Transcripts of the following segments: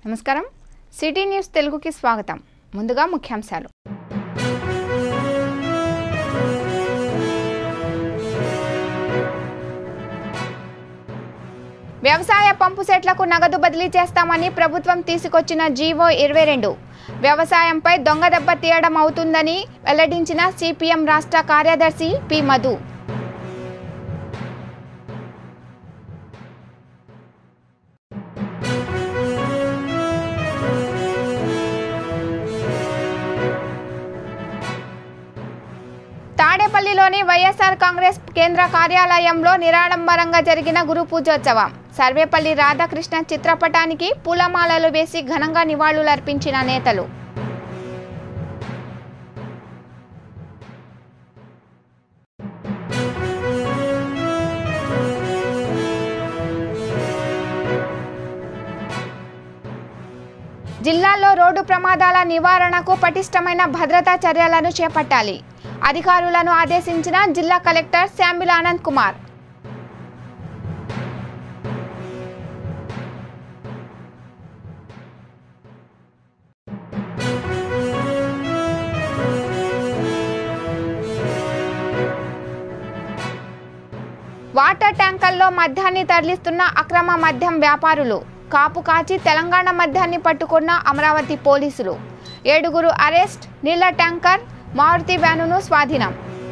నమస్కారం city news తెలుగుకి స్వాగతం ముందుగా ముఖ్యాంశాలు వ్యవసాయ పంపు సెట్లకు నగదు బదిలీ చేస్తామని ప్రభుత్వం తీసుకొచ్చిన జీవో ఇరవై రెండు వ్యవసాయంపై దొంగ దెబ్బ తీయడం అవుతుందని వెల్లడించిన సిపిఎం రాష్ట్ర కార్యదర్శి పి మధు తాడేపల్లిలోని వైఎస్ఆర్ కాంగ్రెస్ కేంద్ర కార్యాలయంలో నిరాడంబరంగా జరిగిన గురు పూజోత్సవం సర్వేపల్లి రాధాకృష్ణ చిత్రపటానికి పూలమాలలు వేసి ఘనంగా నివాళులర్పించిన నేతలు జిల్లాలో రోడ్డు ప్రమాదాల నివారణకు పటిష్టమైన భద్రతా చర్యలను చేపట్టాలి అధికారులను ఆదేశించిన జిల్లా కలెక్టర్ శాంబిల్ ఆనంద్ కుమార్ వాటర్ ట్యాంకర్లో మద్యాన్ని తరలిస్తున్న అక్రమ మద్యం వ్యాపారులు కాపు కాచి తెలంగాణ మద్యాన్ని పట్టుకున్న అమరావతి పోలీసులు ఏడుగురు అరెస్ట్ నీళ్ల ట్యాంకర్ మారుతి వ్యానును స్వాధీనం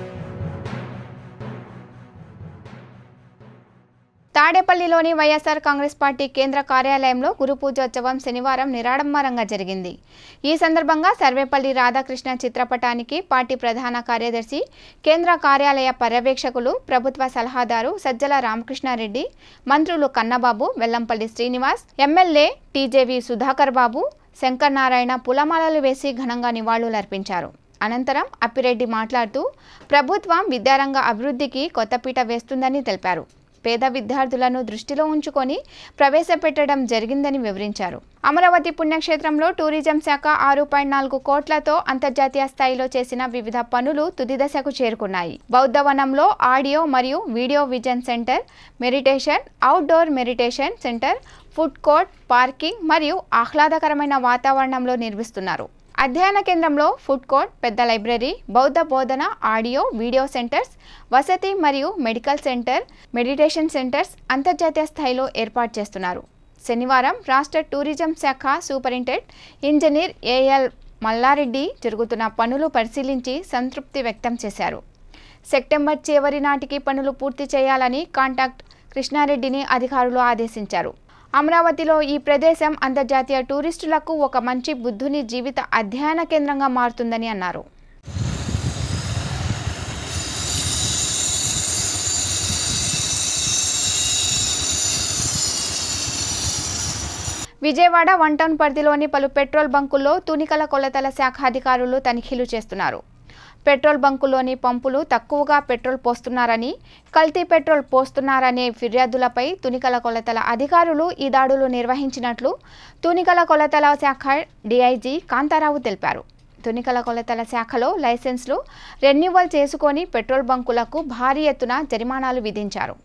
తాడేపల్లిలోని వైఎస్ఆర్ కాంగ్రెస్ పార్టీ కేంద్ర కార్యాలయంలో గురు పూజోత్సవం శనివారం నిరాడంబరంగా జరిగింది ఈ సందర్భంగా సర్వేపల్లి రాధాకృష్ణ చిత్రపటానికి పార్టీ ప్రధాన కార్యదర్శి కేంద్ర కార్యాలయ పర్యవేక్షకులు ప్రభుత్వ సలహాదారు సజ్జల రామకృష్ణారెడ్డి మంత్రులు కన్నబాబు వెల్లంపల్లి శ్రీనివాస్ ఎమ్మెల్యే టీజేవి సుధాకర్ బాబు శంకర్ నారాయణ పులమాలలు వేసి ఘనంగా నివాళులర్పించారు అనంతరం అప్పిరెడ్డి మాట్లాడుతూ ప్రభుత్వం విద్యారంగ అభివృద్ధికి కొత్తపీట వేస్తుందని తెలిపారు పేద విద్యార్థులను దృష్టిలో ఉంచుకొని ప్రవేశపెట్టడం జరిగిందని వివరించారు అమరావతి పుణ్యక్షేత్రంలో టూరిజం శాఖ ఆరు పాయింట్ నాలుగు కోట్లతో అంతర్జాతీయ స్థాయిలో చేసిన వివిధ పనులు తుది దశకు చేరుకున్నాయి బౌద్ధవనంలో ఆడియో మరియు video vision centre meditation outdoor meditation centre food court parking మరియు ఆహ్లాదకరమైన వాతావరణంలో నిర్మిస్తున్నారు అధ్యయన కేంద్రంలో ఫుడ్ కోర్ట్ పెద్ద లైబ్రరీ బౌద్ధ బోధన ఆడియో వీడియో సెంటర్స్ వసతి మరియు మెడికల్ సెంటర్ మెడిటేషన్ సెంటర్స్ అంతర్జాతీయ స్థాయిలో ఏర్పాటు చేస్తున్నారు శనివారం రాష్ట్ర టూరిజం శాఖ సూపరింటెండెంట్ ఇంజనీర్ ఏఎల్ మల్లారెడ్డి జరుగుతున్న పనులు పరిశీలించి సంతృప్తి వ్యక్తం చేశారు సెప్టెంబర్ చివరి నాటికి పనులు పూర్తి చేయాలని కాంటాక్ట్ కృష్ణారెడ్డిని అధికారులు ఆదేశించారు అమరావతిలో ఈ ప్రదేశం అంతర్జాతీయ టూరిస్టులకు ఒక మంచి బుద్ధుని జీవిత అధ్యయన కేంద్రంగా మారుతుందని అన్నారు విజయవాడ వన్ టౌన్ పరిధిలోని పలు పెట్రోల్ బంకుల్లో తునికల కొలతల శాఖ అధికారులు తనిఖీలు చేస్తున్నారు పెట్రోల్ బంకులోని పంపులు తక్కువగా పెట్రోల్ పోస్తున్నారని కల్తీ పెట్రోల్ పోస్తున్నారనే ఫిర్యాదులపై తునికల కొలతల అధికారులు ఈ దాడులు నిర్వహించినట్లు తునికల కొలతల శాఖ డీఐజీ కాంతారావు తెలిపారు తునికల కొలతల శాఖలో లైసెన్స్లు రెన్యువల్ చేసుకొని పెట్రోల్ బంకులకు భారీ ఎత్తున జరిమానాలు విధించారు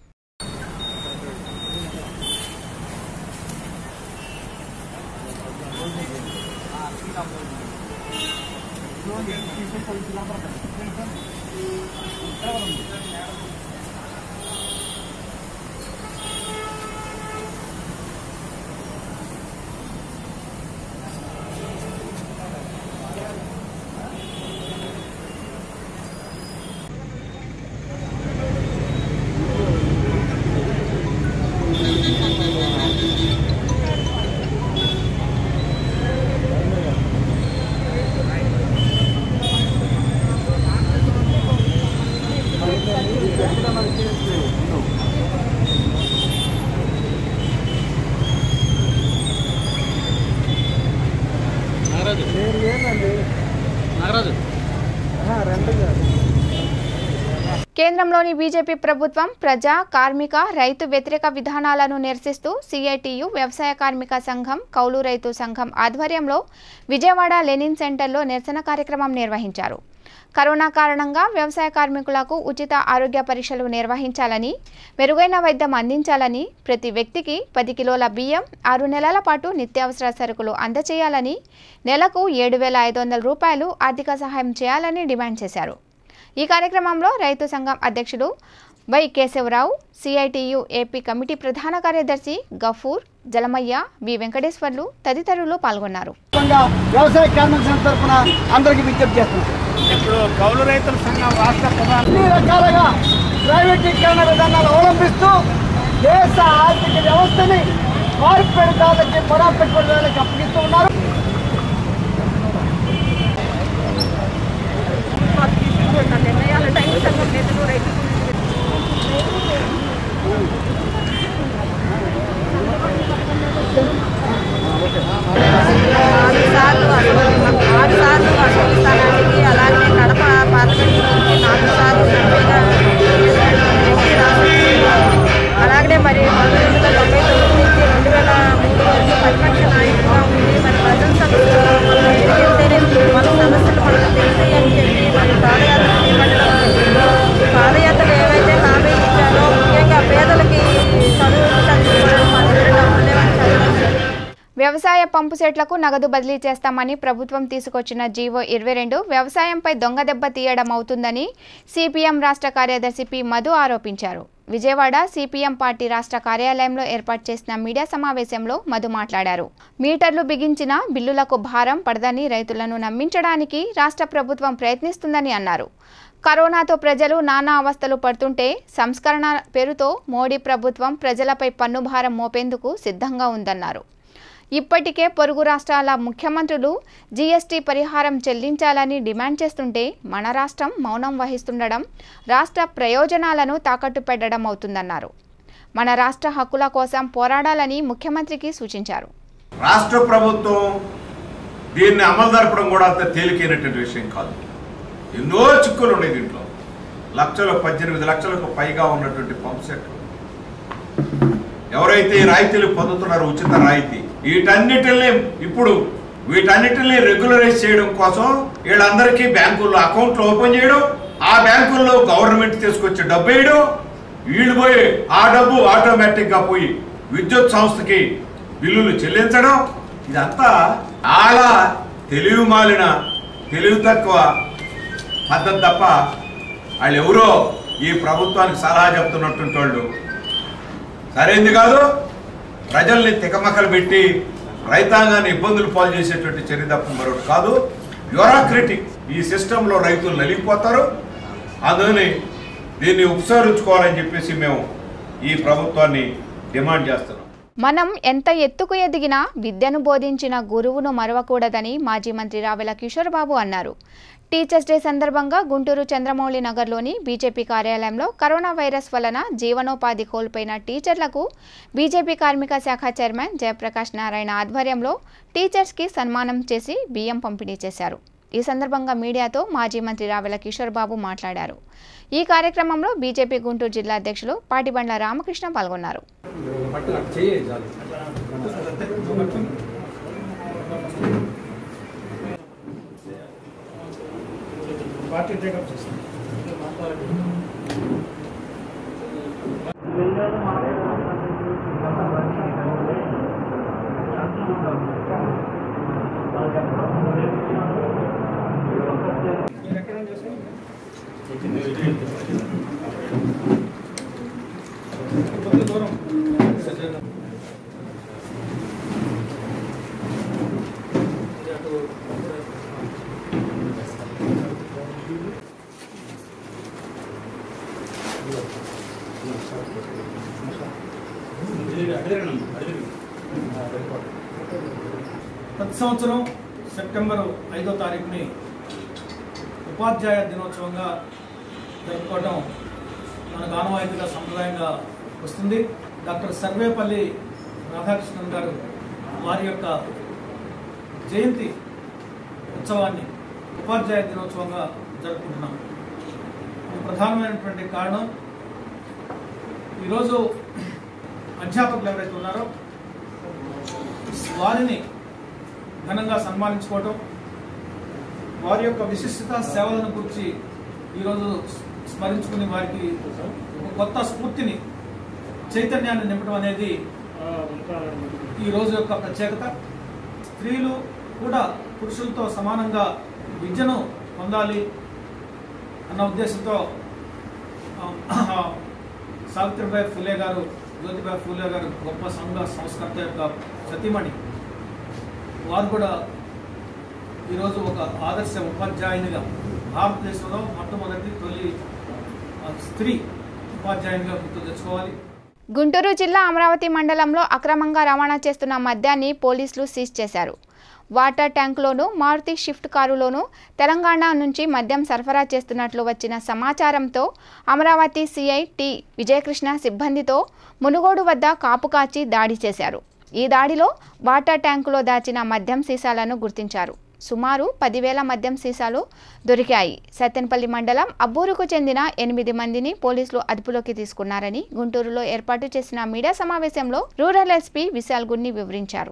నాగరాజు నాగరాజు కేంద్రంలోని బీజేపీ ప్రభుత్వం ప్రజా కార్మిక రైతు వ్యతిరేక విధానాలను నిరసిస్తూ సిఐటియు వ్యవసాయ కార్మిక సంఘం కౌలు రైతు సంఘం ఆధ్వర్యంలో విజయవాడ లెనిన్ సెంటర్లో నిరసన కార్యక్రమం నిర్వహించారు కరోనా కారణంగా వ్యవసాయ కార్మికులకు ఉచిత ఆరోగ్య పరీక్షలు నిర్వహించాలని మెరుగైన వైద్యం అందించాలని ప్రతి వ్యక్తికి పది కిలోల బియ్యం ఆరు నెలల పాటు నిత్యావసర సరుకులు అందచేయాలని నెలకు ఏడు వేల ఐదు వందల రూపాయలు ఆర్థిక సహాయం చేయాలని డిమాండ్ చేశారు ఈ కార్యక్రమంలో రైతు సంఘం అధ్యక్షుడు Y Keshava Rao CITU AP committee ప్రధాన కార్యదర్శి గఫూర్ జలమయ్య వి వెంకటేశ్వర్లు తదితరులు పాల్గొన్నారు సందర్భంగా వ్యవసాయ కార్మిక సంఘం తరఫున అందరికీ విజ్ఞప్తి చేస్తున్నాం ఇప్పుడు కౌలు రైతుల సంఘం రాష్ట్ర ప్రధాన అన్ని రకాలుగా ప్రైవేటీకరణ విధానాలు అవలంబిస్తూ దేశ ఆర్థిక వ్యవస్థని కార్పొరేటాలకి పొడా పెట్టుబడులకు అప్పగిస్తూ ఉన్నారు ఆరు సార్లు అసెంబ్లీ ఆరు సార్లు అసెంబ్లీ స్థానానికి అలాగే కడప పార్లమెంట్ నుంచి నాలుగు సార్లు ఎంపీగా ఎన్టీ రామకృష్ణ అలాగే మరి పంతొమ్మిది వందల తొంభై తొమ్మిది నుంచి రెండు వేల మూడు వరకు ప్రతిపక్ష నాయకుడిగా ఉండి మరి ప్రజల సమస్యలు మనం ఎదిగితేనే మన సమస్యలు మనకు తెలుస్తాయి అని చెప్పి మరి పాదయాత్ర చేపట్టడం పాదయాత్రలు ఏవైతే హామీ ఇచ్చారో ముఖ్యంగా పేదలకి చదువు చదువుకోవడం మన దగ్గర డబ్బులు లేవని చదవడం వ్యవసాయ పంపు సెట్లకు నగదు బదిలీ చేస్తామని ప్రభుత్వం తీసుకొచ్చిన జీవో ఇరవై రెండు వ్యవసాయంపై దొంగ దెబ్బ తీయడం అవుతుందని సిపిఎం రాష్ట్ర కార్యదర్శి పి మధు ఆరోపించారు విజయవాడ సిపిఎం పార్టీ రాష్ట్ర కార్యాలయంలో ఏర్పాటు చేసిన మీడియా సమావేశంలో మధు మాట్లాడారు మీటర్లు బిగించిన బిల్లులకు భారం పడదని రైతులను నమ్మించడానికి రాష్ట్ర ప్రభుత్వం ప్రయత్నిస్తుందని అన్నారు కరోనాతో ప్రజలు నానా అవస్థలు పడుతుంటే సంస్కరణ పేరుతో మోడీ ప్రభుత్వం ప్రజలపై పన్ను భారం మోపేందుకు సిద్ధంగా ఉందన్నారు ఇప్పటికే పొరుగు రాష్ట్రాల ముఖ్యమంత్రులు జీఎస్టీ పరిహారం చెల్లించాలని డిమాండ్ చేస్తుంటే మన రాష్ట్రం మౌనం వహిస్తుండడం రాష్ట్ర ప్రయోజనాలను తాకట్టు పెట్టడం అవుతుందన్నారు మన రాష్ట్ర హక్కుల కోసం పోరాడాలని ముఖ్యమంత్రికి సూచించారు రాష్ట్ర ప్రభుత్వం దీన్ని అమలు జరపడం కూడా అంత తేలికైనటువంటి విషయం కాదు ఎన్నో చిక్కులు ఉన్నాయి దీంట్లో లక్షలు పద్దెనిమిది లక్షలకు పైగా ఉన్నటువంటి పంప్ సెట్లు ఎవరైతే ఈ రాయితీలు పొందుతున్నారో ఉచిత రాయితీ వీటన్నిటిని ఇప్పుడు వీటన్నిటిని రెగ్యులరైజ్ చేయడం కోసం వీళ్ళందరికీ బ్యాంకుల్లో అకౌంట్లు ఓపెన్ చేయడం ఆ బ్యాంకుల్లో గవర్నమెంట్ తీసుకొచ్చి డబ్బు వేయడం వీళ్ళు పోయి ఆ డబ్బు ఆటోమేటిక్గా పోయి విద్యుత్ సంస్థకి బిల్లులు చెల్లించడం ఇదంతా చాలా తెలివి మాలిన తెలివి తక్కువ పద్ధతి తప్ప వాళ్ళు ఎవరో ఈ ప్రభుత్వానికి సలహా చెప్తున్నటువంటి వాళ్ళు సరైంది కాదు ప్రజల్ని తికమకలు పెట్టి రైతాంగాన్ని ఇబ్బందులు పాలు చేసేటువంటి చర్య తప్ప మరొకటి కాదు బ్యూరాక్రటిక్ ఈ సిస్టంలో రైతులు నలిగిపోతారు అందుకని దీన్ని ఉపసంహరించుకోవాలని చెప్పేసి మేము ఈ ప్రభుత్వాన్ని డిమాండ్ చేస్తున్నాం మనం ఎంత ఎత్తుకు ఎదిగినా విద్యను బోధించిన గురువును మరవకూడదని మాజీ మంత్రి రావెల కిషోర్ బాబు అన్నారు టీచర్స్ డే సందర్భంగా గుంటూరు చంద్రమౌళి నగర్లోని బీజేపీ కార్యాలయంలో కరోనా వైరస్ వలన జీవనోపాధి కోల్పోయిన టీచర్లకు బీజేపీ కార్మిక శాఖ చైర్మన్ జయప్రకాష్ నారాయణ ఆధ్వర్యంలో టీచర్స్కి సన్మానం చేసి బియ్యం పంపిణీ చేశారు ఈ సందర్భంగా మీడియాతో మాజీ మంత్రి రావెల కిషోర్ బాబు మాట్లాడారు ఈ కార్యక్రమంలో బీజేపీ గుంటూరు జిల్లా అధ్యక్షులు పాటిబండ్ల రామకృష్ణ పాల్గొన్నారు పార్టీ టేకప్ చేస్తాం కొద్ది దూరం ప్రతి సంవత్సరం సెప్టెంబర్ ఐదో తారీఖుని ఉపాధ్యాయ దినోత్సవంగా జరుపుకోవడం మనకు ఆనవాయితీగా సంప్రదాయంగా వస్తుంది డాక్టర్ సర్వేపల్లి రాధాకృష్ణన్ గారు వారి యొక్క జయంతి ఉత్సవాన్ని ఉపాధ్యాయ దినోత్సవంగా జరుపుకుంటున్నాం ఇది ప్రధానమైనటువంటి కారణం ఈరోజు అధ్యాపకులు ఎవరైతే ఉన్నారో వారిని ఘనంగా సన్మానించుకోవటం వారి యొక్క విశిష్టత సేవలను గురించి ఈరోజు స్మరించుకుని వారికి ఒక కొత్త స్ఫూర్తిని చైతన్యాన్ని నింపడం అనేది ఈ రోజు యొక్క ప్రత్యేకత స్త్రీలు కూడా పురుషులతో సమానంగా విద్యను పొందాలి అన్న ఉద్దేశంతో ఆ, సావిత్రిబాయి ఫులే గారు జ్యోతిబాయి ఫులే గారు గొప్ప సంఘ సంస్కర్త యొక్క సతీమణి వారు కూడా ఈరోజు ఒక ఆదర్శ ఉపాధ్యాయునిగా భారతదేశంలో మొట్టమొదటి తొలి ఆ, స్త్రీ ఉపాధ్యాయునిగా గుర్తు తెచ్చుకోవాలి గుంటూరు జిల్లా అమరావతి మండలంలో అక్రమంగా రవాణా చేస్తున్న మద్యాన్ని పోలీసులు సీజ్ చేశారు వాటర్ ట్యాంకులోను మారుతి షిఫ్ట్ కారులోను తెలంగాణ నుంచి మద్యం సరఫరా చేస్తున్నట్లు వచ్చిన సమాచారంతో అమరావతి సిఐ టి విజయకృష్ణ సిబ్బందితో మునుగోడు వద్ద కాపు కాచి దాడి చేశారు ఈ దాడిలో వాటర్ ట్యాంకులో దాచిన మద్యం సీసాలను గుర్తించారు సుమారు పదివేల మద్యం సీసాలు దొరికాయి సత్తెనపల్లి మండలం అబ్బూరుకు చెందిన ఎనిమిది మందిని పోలీసులు అదుపులోకి తీసుకున్నారని గుంటూరులో ఏర్పాటు చేసిన మీడియా సమావేశంలో రూరల్ ఎస్పీ విశాల్ గున్ని వివరించారు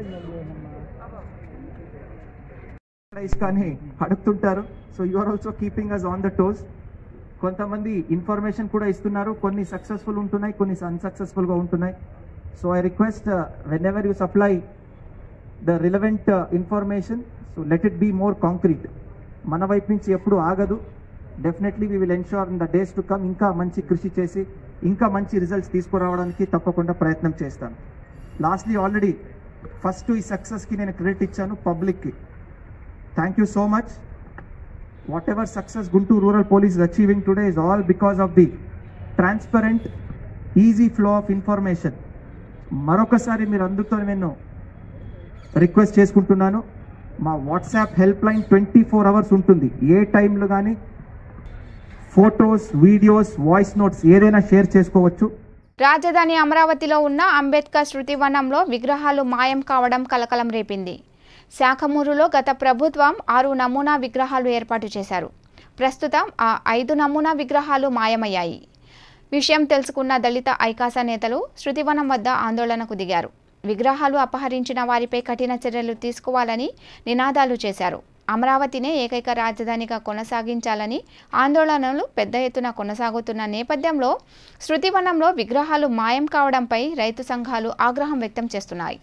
ప్రైస్ కానీ అడుగుతుంటారు so you are also keeping us on the toes కొంతమంది ఇన్ఫర్మేషన్ కూడా ఇస్తున్నారు కొన్ని సక్సెస్ఫుల్ ఉంటున్నాయి కొన్ని అన్సక్సెస్ఫుల్ గా ఉంటున్నాయి so I request whenever you supply the relevant information so let it be more concrete మన వైపు నుంచి ఎప్పుడు ఆగదు definitely we will ensure in the days to come ఇంకా మంచి కృషి చేసి ఇంకా మంచి రిజల్ట్స్ తీసుకురావడానికి తప్పకుండా ప్రయత్నం చేస్తాను లాస్ట్లీ ఆల్రెడీ ఫస్ట్ ఈ సక్సెస్కి నేను క్రెడిట్ ఇచ్చాను పబ్లిక్కి Thank you so much. Whatever success Guntur Rural Police is achieving today is all because of the transparent, easy flow of information. మరొకసారి మీరు అందరితో నేను రిక్వెస్ట్ చేసుకుంటున్నాను మా WhatsApp help line twenty four hours ఉంటుంది ఏ టైంలో కానీ ఫొటోస్ వీడియోస్ వాయిస్ నోట్స్ ఏదైనా షేర్ చేసుకోవచ్చు రాజధాని అమరావతిలో ఉన్న అంబేద్కర్ శృతివనంలో విగ్రహాలు మాయం కావడం కలకలం రేపింది శాఖమూరులో గత ప్రభుత్వం ఆరు నమూనా విగ్రహాలు ఏర్పాటు చేశారు ప్రస్తుతం ఆ ఐదు నమూనా విగ్రహాలు మాయమయ్యాయి విషయం తెలుసుకున్న దళిత ఐకాస నేతలు శృతివనం వద్ద ఆందోళనకు దిగారు విగ్రహాలు అపహరించిన వారిపై కఠిన చర్యలు తీసుకోవాలని నినాదాలు చేశారు అమరావతినే ఏకైక రాజధానిగా కొనసాగించాలని ఆందోళనలు పెద్ద ఎత్తున కొనసాగుతున్న నేపథ్యంలో శృతివనంలో విగ్రహాలు మాయం కావడంపై రైతు సంఘాలు ఆగ్రహం వ్యక్తం చేస్తున్నాయి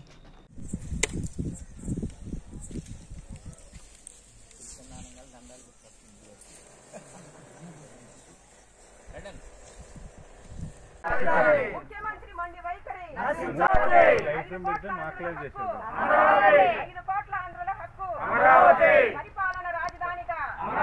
ముఖ్యమంత్రి మండి వైఖరి ఐదు కోట్ల ఆంధ్రుల హక్కు పరిపాలన రాజధానిగా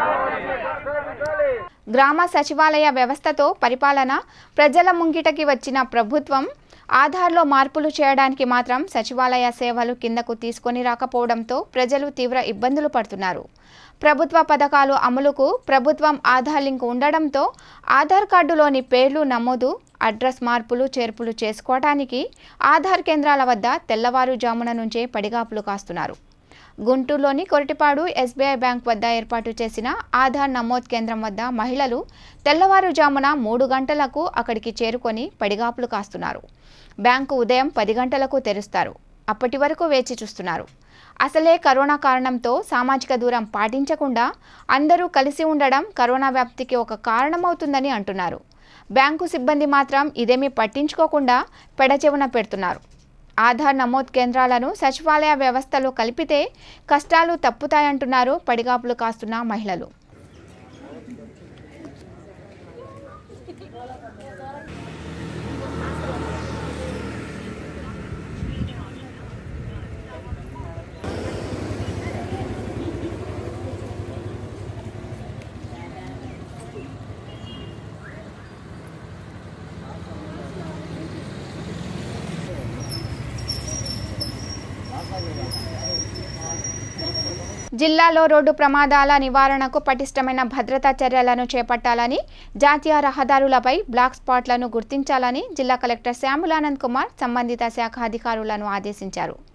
గ్రామ సచివాలయ వ్యవస్థతో పరిపాలన ప్రజల ముంగిటకి వచ్చిన ప్రభుత్వం ఆధార్లో మార్పులు చేయడానికి మాత్రం సచివాలయ సేవలు కిందకు తీసుకొని రాకపోవడంతో ప్రజలు తీవ్ర ఇబ్బందులు పడుతున్నారు ప్రభుత్వ పథకాలు అమలుకు ప్రభుత్వం ఆధార్ లింక్ ఉండడంతో ఆధార్ కార్డులోని పేర్లు నమోదు అడ్రస్ మార్పులు చేర్పులు చేసుకోవడానికి ఆధార్ కేంద్రాల వద్ద తెల్లవారుజామున నుంచే పడిగాపులు కాస్తున్నారు గుంటూరులోని కొరటిపాడు ఎస్బీఐ బ్యాంక్ వద్ద ఏర్పాటు చేసిన ఆధార్ నమోద్ కేంద్రం వద్ద మహిళలు తెల్లవారుజామున మూడు గంటలకు అక్కడికి చేరుకొని పడిగాపులు కాస్తున్నారు బ్యాంకు ఉదయం పది గంటలకు తెరుస్తారు అప్పటి వరకు వేచి చూస్తున్నారు అసలే కరోనా కారణంతో సామాజిక దూరం పాటించకుండా అందరూ కలిసి ఉండడం కరోనా వ్యాప్తికి ఒక కారణమవుతుందని అంటున్నారు బ్యాంకు సిబ్బంది మాత్రం ఇదేమీ పట్టించుకోకుండా పెడచెవున పెడుతున్నారు ఆధార్ నమోద్ కేంద్రాలను సచివాలయ వ్యవస్థలో కలిపితే కష్టాలు తప్పుతాయంటున్నారు పడిగాపులు కాస్తున్న మహిళలు జిల్లాలో రోడ్డు ప్రమాదాల నివారణకు పటిష్టమైన భద్రతా చర్యలను చేపట్టాలని జాతీయ రహదారులపై బ్లాక్ స్పాట్లను గుర్తించాలని జిల్లా కలెక్టర్ శ్యాములానంద్ కుమార్ సంబంధిత శాఖ అధికారులను ఆదేశించారు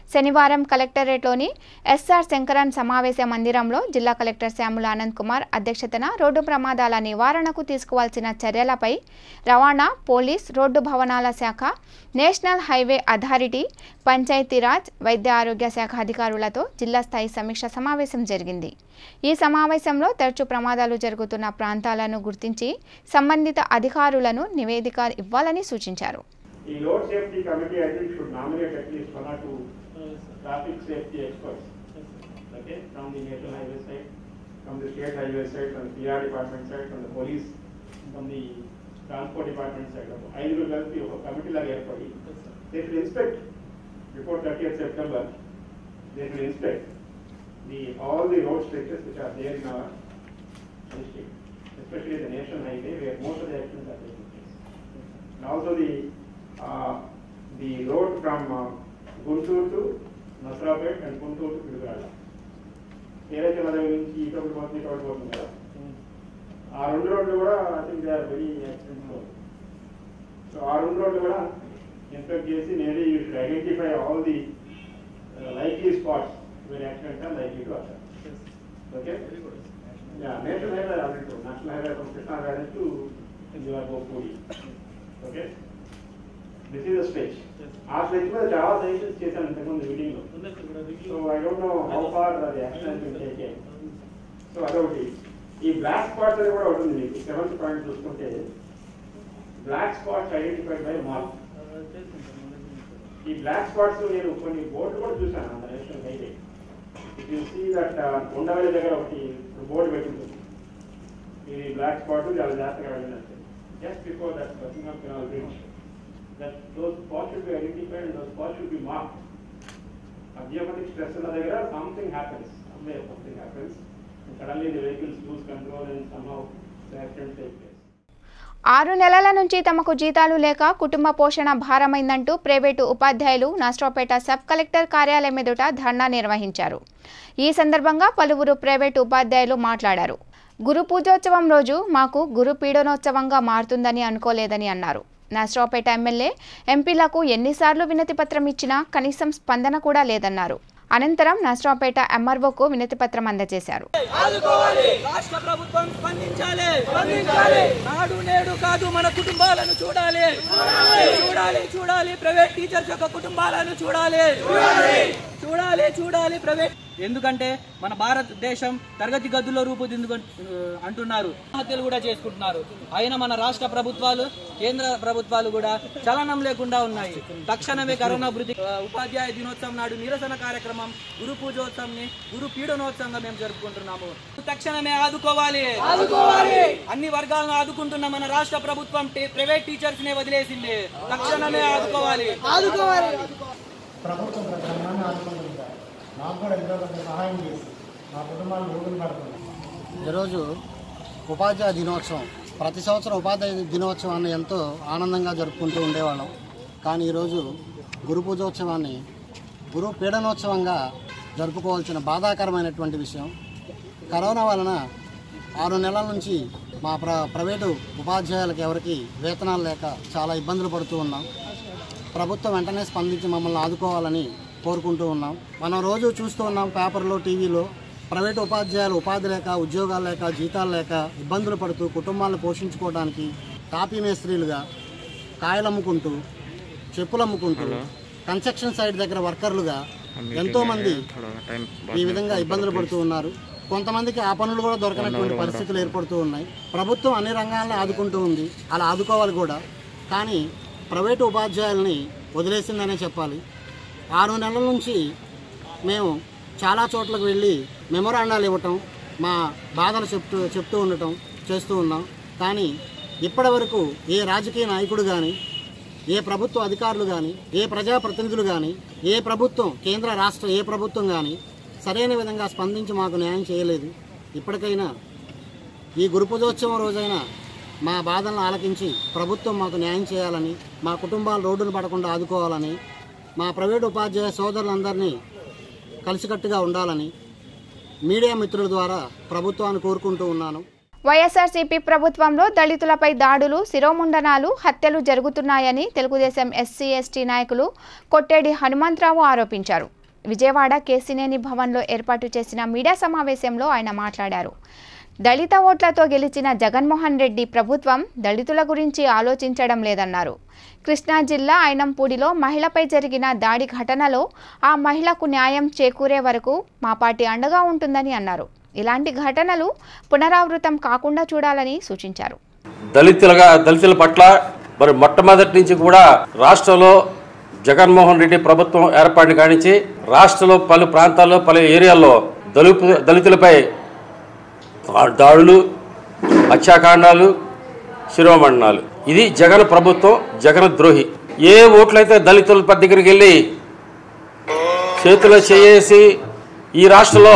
శనివారం కలెక్టరేట్లోని ఎస్ఆర్ శంకరన్ సమావేశ మందిరంలో జిల్లా కలెక్టర్ శ్యాముల ఆనంద్ కుమార్ అధ్యక్షతన రోడ్డు ప్రమాదాల నివారణకు తీసుకోవాల్సిన చర్యలపై రవాణా పోలీస్ రోడ్డు భవనాల శాఖ నేషనల్ హైవే అథారిటీ పంచాయతీరాజ్ వైద్య ఆరోగ్య శాఖ అధికారులతో జిల్లా స్థాయి సమీక్ష సమావేశం జరిగింది ఈ సమావేశంలో తరచూ ప్రమాదాలు జరుగుతున్న ప్రాంతాలను గుర్తించి సంబంధిత అధికారులను నివేదిక ఇవ్వాలని సూచించారు ఈ road safety committee I think should nominate at least one or two traffic safety experts okay from the national highway side from the state highway side from P R department side from the police from the transport department side ఐదుగురు కలిపి ఒక కమిటీ లాగా ఏర్పడి they should inspect before thirty September they should inspect the all the road stretches which are there in our district, especially the national highway where most of the accidents are taking place. And also the, uh, the road from uh, Guntur to Nasrabad and Guntur to Pilgala. ఏదైతే మన దగ్గర నుంచి ఇటువంటి పోతుంది ఇటువంటి పోతుంది కదా ఆ రెండు రోడ్లు కూడా I think they are very accident so ఆ రెండు రోడ్లు కూడా ఇన్స్పెక్ట్ చేసి నేనే you should identify all the likely spots where accidents are likely to occur. Okay? Yeah, national highway I already told, national highway from Krishna Garden to Puri. Okay? This is a stretch. ఆ stretch మీద చాలా suggestions చేశాను ఇంతకుముందు meeting లో so I don't know how far the action been taken so అదొకటి ఈ black spots అని కూడా ఒకటి ఉంది మీకు సెవెంత్ పాయింట్ చూసుకుంటే black spots identified by mark ఈ బ్లాక్ స్పాట్స్ నేను కొన్ని బోర్డు కూడా చూశాను అంత national highway if you see that Undavalli దగ్గర ఒకటి బోర్డు పెట్టింది ఇది బ్లాక్ స్పాట్ చాలా జాగ్రత్తగా వెళ్ళినట్టు జస్ట్ బిఫోర్ దట్ బసింగం canal bridge that those spot should be identified and those spot should be mark a geometric stress ఉన్న దగ్గర something happens someway something happens suddenly the vehicles lose control and somehow the accident take place ఆరు నెలల నుంచి తమకు జీతాలు లేక కుటుంబ పోషణ భారమైందంటూ ప్రైవేటు ఉపాధ్యాయులు నస్ట్రోపేట సబ్ కలెక్టర్ కార్యాలయం ఎదుట ధర్నా నిర్వహించారు ఈ సందర్భంగా పలువురు ప్రైవేటు ఉపాధ్యాయులు మాట్లాడారు గురు పూజోత్సవం రోజు మాకు గురు పీడనోత్సవంగా మారుతుందని అనుకోలేదని అన్నారు నస్ట్రోపేట ఎమ్మెల్యే ఎంపీలకు ఎన్నిసార్లు వినతి పత్రం ఇచ్చినా కనీసం స్పందన కూడా లేదన్నారు అనంతరం నస్ట్రోపేట ఎంఆర్ఓకు వినతి పత్రం అందజేశారు రాష్ట్ర ప్రభుత్వం స్పందించాలి స్పందించాలి నాడు నేడు కాదు మన కుటుంబాలను చూడాలి చూడాలి చూడాలి ప్రైవేట్ టీచర్స్ యొక్క కుటుంబాలను చూడాలి చూడాలి చూడాలి ప్రైవేట్ ఎందుకంటే మన భారతదేశం తరగతి గదుల్లో రూపుదిద్దుకు అంటున్నారు ఆత్మహత్యలు కూడా చేసుకుంటున్నారు అయినా మన రాష్ట్ర ప్రభుత్వాలు కేంద్ర ప్రభుత్వాలు కూడా చలనం లేకుండా ఉన్నాయి తక్షణమే కరోనా వృద్ధి ఆ, ఉపాధ్యాయ దినోత్సవం నాడు నిరసన కార్యక్రమం గురు పూజోత్సవం గురు పీడనోత్సవంగా మేము జరుపుకుంటున్నాము తక్షణమే ఆదుకోవాలి ఆదుకోవాలి అన్ని వర్గాలను ఆదుకుంటున్న మన రాష్ట్ర ప్రభుత్వం టీ- ప్రైవేట్ టీచర్స్ నే వదిలేసింది తక్షణమే ఆదుకోవాలి ఆదుకోవాలి ప్రభుత్వం బ్రహ్మాండ ఆదుకుంటుంది సార్ మాకు కూడా ఎంతో కొంత సహాయం చేసి మా కుటుంబాలు రోజులు పడుతుంది ఈరోజు ఉపాధ్యాయ దినోత్సవం ప్రతి సంవత్సరం ఉపాధ్యాయ దినోత్సవాన్ని ఎంతో ఆనందంగా జరుపుకుంటూ ఉండేవాళ్ళం కానీ ఈరోజు గురు పూజోత్సవాన్ని గురు పీడనోత్సవంగా జరుపుకోవాల్సిన బాధాకరమైనటువంటి విషయం కరోనా వలన ఆరు నెలల నుంచి మా ప్ర ప్రైవేటు ఉపాధ్యాయులకు ఎవరికి వేతనాలు లేక చాలా ఇబ్బందులు పడుతూ ఉన్నాం ప్రభుత్వం వెంటనే స్పందించి మమ్మల్ని ఆదుకోవాలని కోరుకుంటూ ఉన్నాం మనం రోజు చూస్తూ ఉన్నాం పేపర్లో టీవీలో ప్రైవేటు ఉపాధ్యాయులు ఉపాధి లేక ఉద్యోగాలు లేక జీతాలు లేక ఇబ్బందులు పడుతూ కుటుంబాలను పోషించుకోవడానికి టాపీ మేస్త్రీలుగా కాయలు అమ్ముకుంటూ చెప్పులు అమ్ముకుంటూ కన్స్ట్రక్షన్ సైట్ దగ్గర వర్కర్లుగా ఎంతోమంది ఈ విధంగా ఇబ్బందులు పడుతూ ఉన్నారు కొంతమందికి ఆ పనులు కూడా దొరకనటువంటి పరిస్థితులు ఏర్పడుతూ ఉన్నాయి ప్రభుత్వం అన్ని రంగాలను ఆదుకుంటూ ఉంది అలా ఆదుకోవాలి కూడా కానీ ప్రైవేటు ఉపాధ్యాయుల్ని వదిలేసిందనే చెప్పాలి ఆరు నెలల నుంచి మేము చాలా చోట్లకు వెళ్ళి మెమొరాండాలు ఇవ్వటం మా బాధలు చెప్తూ చెప్తూ ఉండటం చేస్తూ ఉన్నాం కానీ ఇప్పటి వరకు ఏ రాజకీయ నాయకుడు కానీ ఏ ప్రభుత్వ అధికారులు కానీ ఏ ప్రజాప్రతినిధులు కానీ ఏ ప్రభుత్వం కేంద్ర రాష్ట్ర ఏ ప్రభుత్వం కానీ సరైన విధంగా స్పందించి మాకు న్యాయం చేయలేదు ఇప్పటికైనా ఈ గురు పూజోత్సవం రోజైనా మా బాధలను ఆలకించి ప్రభుత్వం మాకు న్యాయం చేయాలని మా కుటుంబాలు రోడ్డును పడకుండా ఆదుకోవాలని మా ప్రైవేట్ ఉపాధ్యాయ సోదరులందరినీ కలిసికట్టుగా ఉండాలని మీడియా మిత్రుల ద్వారా ప్రభుత్వాన్ని కోరుకుంటూ ఉన్నాను వైఎస్ఆర్సీపీ ప్రభుత్వంలో దళితులపై దాడులు శిరోముండనాలు హత్యలు జరుగుతున్నాయని తెలుగుదేశం ఎస్సీ ఎస్టీ నాయకులు కొట్టేడి హనుమంతరావు ఆరోపించారు విజయవాడ కేసినేని భవన్లో ఏర్పాటు చేసిన మీడియా సమావేశంలో ఆయన మాట్లాడారు దళిత ఓట్లతో గెలిచిన జగన్మోహన్ రెడ్డి ప్రభుత్వం దళితుల గురించి ఆలోచించడం లేదన్నారు కృష్ణా జిల్లా ఐనంపూడిలో మహిళపై జరిగిన దాడి ఘటనలో ఆ మహిళకు న్యాయం చేకూరే వరకు మా పార్టీ అండగా ఉంటుందని అన్నారు ఇలాంటి ఘటనలు పునరావృతం కాకుండా చూడాలని సూచించారు దళితులుగా దళితుల పట్ల మరి మొట్టమొదటి నుంచి కూడా రాష్ట్రంలో జగన్మోహన్ రెడ్డి ప్రభుత్వం ఏర్పాటు కానించి రాష్ట్రంలో పలు ప్రాంతాల్లో పలు ఏరియాల్లో దళిత దళితులపై దాడులు హత్యాకాండాలు శిరోమండనాలు ఇది జగన్ ప్రభుత్వం జగన్ ద్రోహి ఏ ఓట్లయితే దళితుల దగ్గరికి వెళ్ళి చేతిలో చేసి ఈ రాష్ట్రంలో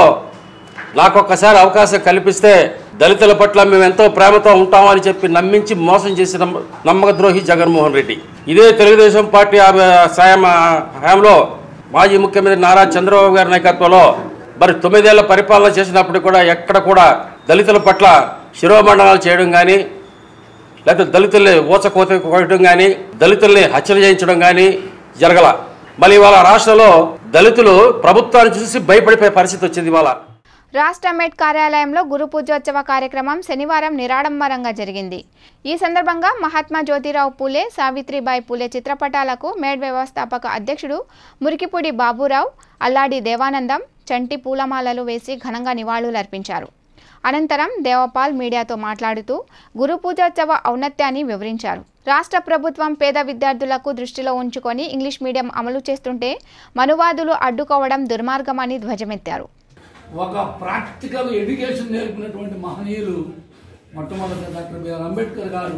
నాకు ఒక్కసారి అవకాశం కల్పిస్తే దళితుల పట్ల మేము ఎంతో ప్రేమతో ఉంటామని చెప్పి నమ్మించి మోసం చేసిన నమ్మక ద్రోహి జగన్మోహన్ రెడ్డి ఇదే తెలుగుదేశం పార్టీ ఆ- సాయం హయాంలో మాజీ ముఖ్యమంత్రి నారా చంద్రబాబు గారి నాయకత్వంలో మరి తొమ్మిదేళ్ల పరిపాలన చేసినప్పుడు కూడా ఎక్కడ కూడా దళితుల పట్ల శిరోమండనాలు చేయడం కానీ లేకపోతే దళితుల్ని ఊచకోత కొట్టడం కానీ దళితుల్ని హత్యలు చేయించడం కానీ జరగల మళ్ళీ ఇవాళ రాష్ట్రంలో దళితులు ప్రభుత్వాన్ని చూసి భయపడిపోయే పరిస్థితి వచ్చింది ఇవాళ రాష్ట్ర మెట్ కార్యాలయంలో గురు పూజోత్సవ కార్యక్రమం శనివారం నిరాడంబరంగా జరిగింది ఈ సందర్భంగా మహాత్మా జ్యోతిరావు పూలే సావిత్రిబాయి పూలే చిత్రపటాలకు మేడ్ వ్యవస్థాపక అధ్యక్షుడు మురికిపూడి బాబురావు అల్లాడి దేవానందం చంటి పూలమాలలు వేసి ఘనంగా నివాళులర్పించారు అనంతరం దేవపాల్ మీడియాతో మాట్లాడుతూ గురు పూజోత్సవ ఔన్నత్యాన్ని వివరించారు రాష్ట్ర ప్రభుత్వం పేద విద్యార్థులకు దృష్టిలో ఉంచుకొని ఇంగ్లీష్ మీడియం అమలు చేస్తుంటే మనువాదులు అడ్డుకోవడం దుర్మార్గమని ధ్వజమెత్తారు ఒక ప్రాక్టికల్ ఎడ్యుకేషన్ నేర్పినటువంటి మహనీయులు మొట్టమొదట డాక్టర్ బిఆర్ అంబేద్కర్ గారు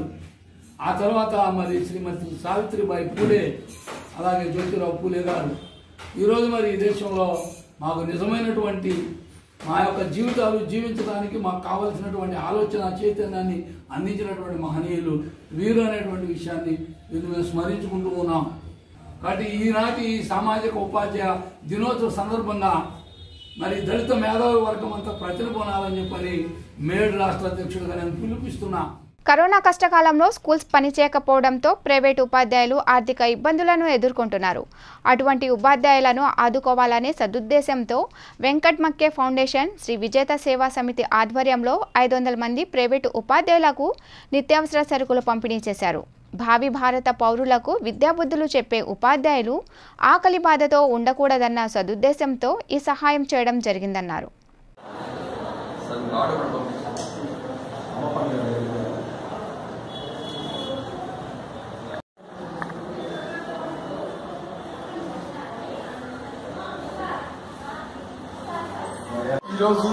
ఆ తర్వాత మరి శ్రీమతి సావిత్రిబాయి పూలే అలాగే జ్యోతిరావు పూలే గారు ఈరోజు మరి ఈ దేశంలో మాకు నిజమైనటువంటి మా యొక్క జీవితాలు జీవించడానికి మాకు కావలసినటువంటి ఆలోచన చైతన్యాన్ని అందించినటువంటి మహనీయులు వీరు అనేటువంటి విషయాన్ని వీళ్ళు మేము స్మరించుకుంటూ ఉన్నాం కాబట్టి ఈనాటి ఈ సామాజిక ఉపాధ్యాయ దినోత్సవ సందర్భంగా మరి దళిత మేధావి వర్గం అంతా ప్రతినిపోనాలని చెప్పని మేడ్ రాష్ట్ర అధ్యక్షుడిగా నేను పిలుపిస్తున్నా కరోనా కష్టకాలంలో స్కూల్స్ పనిచేయకపోవడంతో ప్రైవేటు ఉపాధ్యాయులు ఆర్థిక ఇబ్బందులను ఎదుర్కొంటున్నారు అటువంటి ఉపాధ్యాయులను ఆదుకోవాలనే సదుద్దేశంతో వెంకట్ మక్కే ఫౌండేషన్ శ్రీ విజేత సేవా సమితి ఆధ్వర్యంలో ఐదు వందల మంది ప్రైవేటు ఉపాధ్యాయులకు నిత్యావసర సరుకులు పంపిణీ చేశారు భావి భారత పౌరులకు విద్యాబుద్ధులు చెప్పే ఉపాధ్యాయులు ఆకలి బాధతో ఉండకూడదన్న సదుద్దేశంతో ఈ సహాయం చేయడం జరిగిందన్నారు ఈరోజు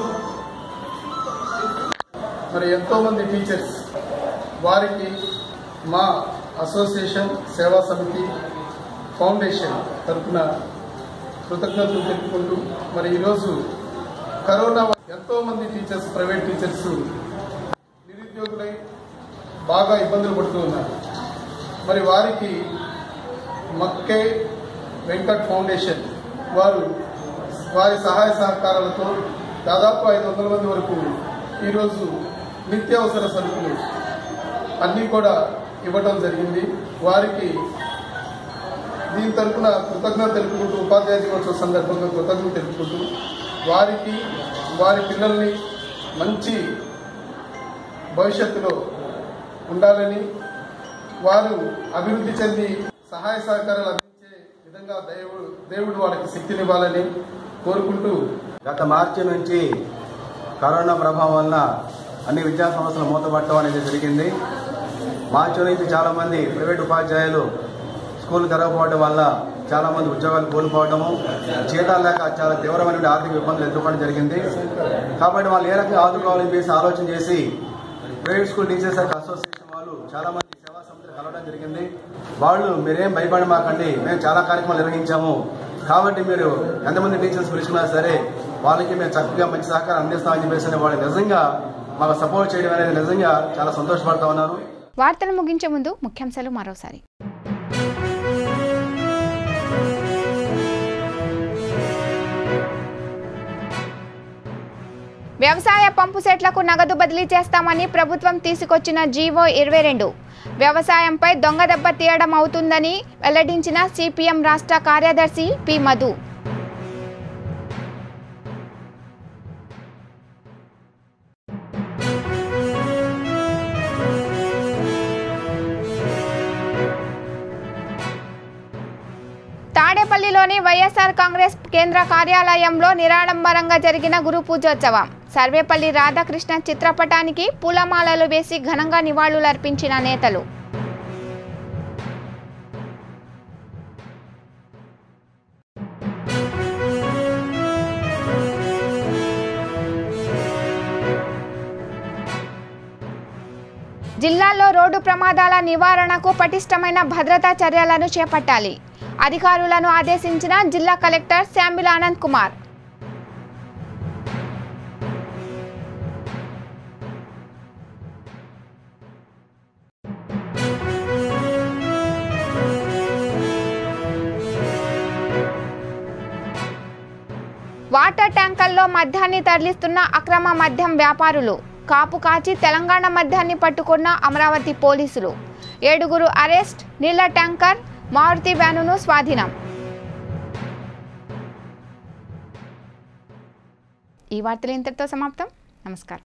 మరి ఎంతోమంది టీచర్స్ వారికి మా అసోసియేషన్ సేవా సమితి ఫౌండేషన్ తరఫున కృతజ్ఞతలు తెలుపుకుంటూ మరి ఈరోజు కరోనా ఎంతోమంది టీచర్స్ ప్రైవేట్ టీచర్స్ నిరుద్యోగులై బాగా ఇబ్బందులు పడుతూ ఉన్నారు మరి వారికి మక్కే వెంకట్ ఫౌండేషన్ వారు వారి సహాయ సహకారాలతో దాదాపు ఐదు వందల మంది వరకు ఈరోజు నిత్యావసర సరుకులు అన్నీ కూడా ఇవ్వడం జరిగింది వారికి దీని తరఫున కృతజ్ఞత తెలుపుకుంటూ ఉపాధ్యాయ దినోత్సవ సందర్భంగా కృతజ్ఞత తెలుపుకుంటూ వారికి వారి పిల్లల్ని మంచి భవిష్యత్తులో ఉండాలని వారు అభివృద్ధి చెంది సహాయ సహకారాలు అందించే విధంగా దేవుడు దేవుడు వాళ్ళకి శక్తినివ్వాలని కోరుకుంటూ గత మార్చి నుంచి కరోనా ప్రభావం వలన అన్ని విద్యా సంస్థలు మూతపడటం అనేది జరిగింది మార్చి నుంచి చాలా మంది ప్రైవేట్ ఉపాధ్యాయులు స్కూల్ తెరవకపోవడం వల్ల చాలా మంది ఉద్యోగాలు కోల్పోవడము జీతాలు లేక చాలా తీవ్రమైన ఆర్థిక ఇబ్బందులు ఎదుర్కోవడం జరిగింది కాబట్టి వాళ్ళు ఏ రకంగా ఆదుకోవాలని చేసి ఆలోచన చేసి ప్రైవేట్ స్కూల్ టీచర్స్ అసోసియేషన్ వాళ్ళు చాలా మంది సేవా సంస్థలు కలవడం జరిగింది వాళ్ళు మీరేం భయపడి మాకండి మేము చాలా కార్యక్రమాలు నిర్వహించాము కాబట్టి మీరు ఎంతమంది టీచర్స్ పిలుచుకున్నా సరే వాళ్ళకి మేము చక్కగా మంచి సహకారం అందిస్తామని చెప్పేసి వాళ్ళు నిజంగా మాకు సపోర్ట్ చేయడం అనేది నిజంగా చాలా సంతోషపడతా ఉన్నాను వార్తలు ముగించే ముందు ముఖ్యాంశాలు మరోసారి వ్యవసాయ పంపు సెట్లకు నగదు బదిలీ చేస్తామని ప్రభుత్వం తీసుకొచ్చిన జీవో ఇరవై రెండు వ్యవసాయంపై దొంగ దెబ్బ తీయడం అవుతుందని వెల్లడించిన సిపిఎం రాష్ట్ర కార్యదర్శి పి మధు వైఎస్ఆర్ కాంగ్రెస్ కేంద్ర కార్యాలయంలో నిరాడంబరంగా జరిగిన గురు పూజోత్సవం సర్వేపల్లి రాధాకృష్ణ చిత్రపటానికి పూలమాలలు వేసి ఘనంగా నివాళులర్పించిన నేతలు జిల్లాలో రోడ్డు ప్రమాదాల నివారణకు పటిష్టమైన భద్రతా చర్యలను చేపట్టాలి అధికారులను ఆదేశించిన జిల్లా కలెక్టర్ శామ్యుల్ ఆనంద్ కుమార్ వాటర్ ట్యాంకర్లో మద్యాన్ని తరలిస్తున్న అక్రమ మద్యం వ్యాపారులు కాపు కాచి తెలంగాణ మద్యాన్ని పట్టుకున్న అమరావతి పోలీసులు ఏడుగురు అరెస్ట్ నీళ్ల ట్యాంకర్ మారుతి వ్యానును స్వాధీనం ఈ వార్తలు ఇంతటితో సమాప్తం నమస్కారం